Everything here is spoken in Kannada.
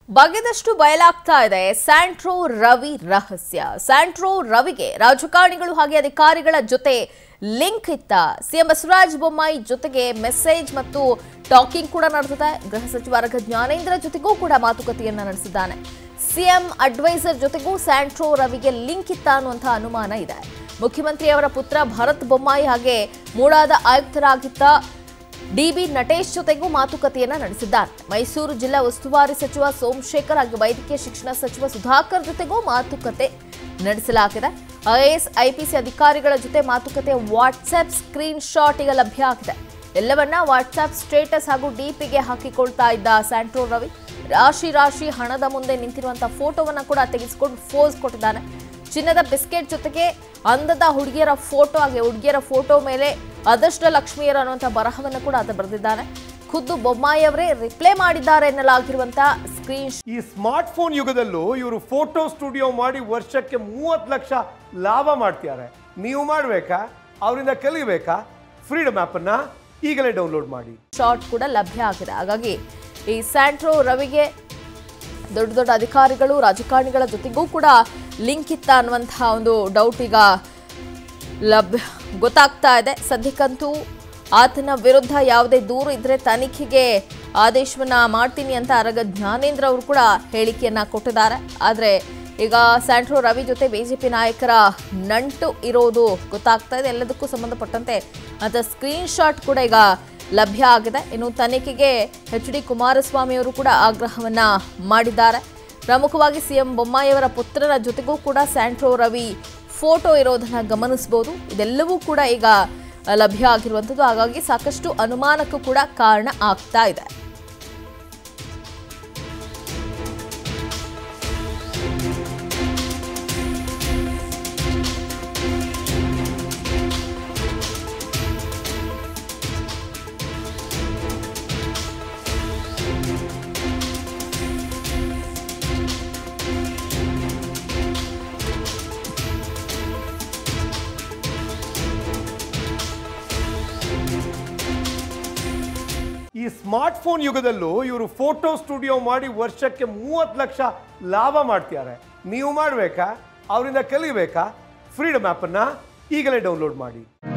ಬಗೆದಷ್ಟು ಬಯಲಾಗ್ತಾ ಇದೆ ಸ್ಯಾಂಟ್ರೋ ರವಿ ರಹಸ್ಯ ಸ್ಯಾಂಟ್ರೋ ರವಿಗೆ ರಾಜಕಾರಣಿಗಳು ಹಾಗೆ ಅಧಿಕಾರಿಗಳ ಜೊತೆ ಲಿಂಕ್ ಇತ್ತ ಸಿಎಂ ಬಸವರಾಜ ಬೊಮ್ಮಾಯಿ ಜೊತೆಗೆ ಮೆಸೇಜ್ ಮತ್ತು ಟಾಕಿಂಗ್ ಕೂಡ ನಡೆದಿದೆ ಗೃಹ ಸಚಿವ ಆರಗ ಜ್ಞಾನೇಂದ್ರ ಜೊತೆಗೂ ಕೂಡ ಮಾತುಕತೆಯನ್ನ ನಡೆಸಿದ್ದಾನೆ ಸಿಎಂ ಅಡ್ವೈಸರ್ ಜೊತೆಗೂ ಸ್ಯಾಂಟ್ರೋ ರವಿಗೆ ಲಿಂಕ್ ಇತ್ತ ಅನ್ನುವಂತಹ ಅನುಮಾನ ಇದೆ ಮುಖ್ಯಮಂತ್ರಿಯವರ ಪುತ್ರ ಭರತ್ ಬೊಮ್ಮಾಯಿ ಹಾಗೆ ಮೂಡಾದ ಆಯುಕ್ತರಾಗಿದ್ದ ಡಿಬಿ ನಟೇಶ್ ಜೊತೆಗೂ ಮಾತುಕತೆಯನ್ನ ನಡೆಸಿದ್ದಾರೆ ಮೈಸೂರು ಜಿಲ್ಲಾ ಉಸ್ತುವಾರಿ ಸಚಿವ ಸೋಮಶೇಖರ್ ಹಾಗೂ ವೈದ್ಯಕೀಯ ಶಿಕ್ಷಣ ಸಚಿವ ಸುಧಾಕರ್ ಜೊತೆಗೂ ಮಾತುಕತೆ ನಡೆಸಲಾಗಿದೆ ಐಎಎಸ್ ಐಪಿಸಿ ಅಧಿಕಾರಿಗಳ ಜೊತೆ ಮಾತುಕತೆ ವಾಟ್ಸ್ಆಪ್ ಸ್ಕ್ರೀನ್ ಶಾಟ್ ಈಗ ಲಭ್ಯ ಆಗಿದೆ ಎಲ್ಲವನ್ನ ವಾಟ್ಸ್ಆಪ್ ಸ್ಟೇಟಸ್ ಹಾಗೂ ಡಿಪಿಗೆ ಹಾಕಿಕೊಳ್ತಾ ಇದ್ದ ಸ್ಯಾಂಟ್ರೋ ರವಿ ರಾಶಿ ರಾಶಿ ಹಣದ ಮುಂದೆ ನಿಂತಿರುವಂತಹ ಫೋಟೋವನ್ನ ಕೂಡ ತೆಗೆಸಿಕೊಂಡು ಫೋಸ್ ಕೊಟ್ಟಿದ್ದಾನೆ ಚಿನ್ನದ ಬಿಸ್ಕೆಟ್ ಜೊತೆಗೆ ಅಂದದ ಹುಡುಗಿಯರ ಫೋಟೋ ಹಾಗೆ ಹುಡುಗಿಯರ ಫೋಟೋ ಮೇಲೆ ಅದಷ್ಟ ಲಕ್ಷ್ಮಿಯರು ಅನ್ನುವಂಥ ಬರಹವನ್ನು ಕೂಡ ಆತ ಬರೆದಿದ್ದಾನೆ ಖುದ್ದು ಬೊಮ್ಮಾಯಿ ಅವರೇ ರಿಪ್ಲೈ ಮಾಡಿದ್ದಾರೆ ಎನ್ನಲಾಗಿರುವಂತಹ ಸ್ಕ್ರೀನ್ ಈ ಸ್ಮಾರ್ಟ್ ಫೋನ್ ಯುಗದಲ್ಲೂ ಇವರು ಫೋಟೋ ಸ್ಟುಡಿಯೋ ಮಾಡಿ ವರ್ಷಕ್ಕೆ ಮೂವತ್ತು ಲಕ್ಷ ಲಾಭ ಮಾಡ್ತಿದ್ದಾರೆ ನೀವು ಮಾಡಬೇಕಾ ಅವರಿಂದ ಕಲಿಬೇಕಾ ಫ್ರೀಡಮ್ ಆ್ಯಪನ್ನು ಈಗಲೇ ಡೌನ್ಲೋಡ್ ಮಾಡಿ ಶಾಟ್ ಕೂಡ ಲಭ್ಯ ಆಗಿದೆ ಹಾಗಾಗಿ ಈ ಸ್ಯಾಂಟ್ರೋ ರವಿಗೆ ದೊಡ್ಡ ದೊಡ್ಡ ಅಧಿಕಾರಿಗಳು ರಾಜಕಾರಣಿಗಳ ಜೊತೆಗೂ ಕೂಡ ಲಿಂಕ್ ಇತ್ತ ಅನ್ನುವಂತಹ ಒಂದು ಡೌಟ್ ಈಗ ಲಭ್ಯ ಗೊತ್ತಾಗ್ತಾ ಇದೆ ಸದ್ಯಕ್ಕಂತೂ ಆತನ ವಿರುದ್ಧ ಯಾವುದೇ ದೂರು ಇದ್ರೆ ತನಿಖೆಗೆ ಆದೇಶವನ್ನ ಮಾಡ್ತೀನಿ ಅಂತ ಅರಗ ಜ್ಞಾನೇಂದ್ರ ಅವರು ಕೂಡ ಹೇಳಿಕೆಯನ್ನ ಕೊಟ್ಟಿದ್ದಾರೆ ಆದರೆ ಈಗ ಸ್ಯಾಂಟ್ರೋ ರವಿ ಜೊತೆ ಬಿಜೆಪಿ ನಾಯಕರ ನಂಟು ಇರೋದು ಗೊತ್ತಾಗ್ತಾ ಇದೆ ಎಲ್ಲದಕ್ಕೂ ಸಂಬಂಧಪಟ್ಟಂತೆ ಅಂತ ಸ್ಕ್ರೀನ್ ಶಾಟ್ ಕೂಡ ಈಗ ಲಭ್ಯ ಆಗಿದೆ ಇನ್ನು ತನಿಖೆಗೆ ಎಚ್ ಡಿ ಕುಮಾರಸ್ವಾಮಿ ಅವರು ಕೂಡ ಆಗ್ರಹವನ್ನ ಮಾಡಿದ್ದಾರೆ ಪ್ರಮುಖವಾಗಿ ಸಿಎಂ ಬೊಮ್ಮಾಯಿಯವರ ಪುತ್ರರ ಜೊತೆಗೂ ಕೂಡ ಸ್ಯಾಂಟ್ರೋ ರವಿ ಫೋಟೋ ಇರೋದನ್ನ ಗಮನಿಸಬಹುದು ಇದೆಲ್ಲವೂ ಕೂಡ ಈಗ ಲಭ್ಯ ಆಗಿರುವಂಥದ್ದು ಹಾಗಾಗಿ ಸಾಕಷ್ಟು ಅನುಮಾನಕ್ಕೂ ಕೂಡ ಕಾರಣ ಆಗ್ತಾ ಇದೆ ಈ ಸ್ಮಾರ್ಟ್ ಫೋನ್ ಯುಗದಲ್ಲೂ ಇವರು ಫೋಟೋ ಸ್ಟುಡಿಯೋ ಮಾಡಿ ವರ್ಷಕ್ಕೆ ಮೂವತ್ತು ಲಕ್ಷ ಲಾಭ ಮಾಡ್ತಿದ್ದಾರೆ ನೀವು ಮಾಡಬೇಕಾ ಅವರಿಂದ ಕಲಿಬೇಕಾ ಫ್ರೀಡಮ್ ಆ್ಯಪನ್ನು ಈಗಲೇ ಡೌನ್ಲೋಡ್ ಮಾಡಿ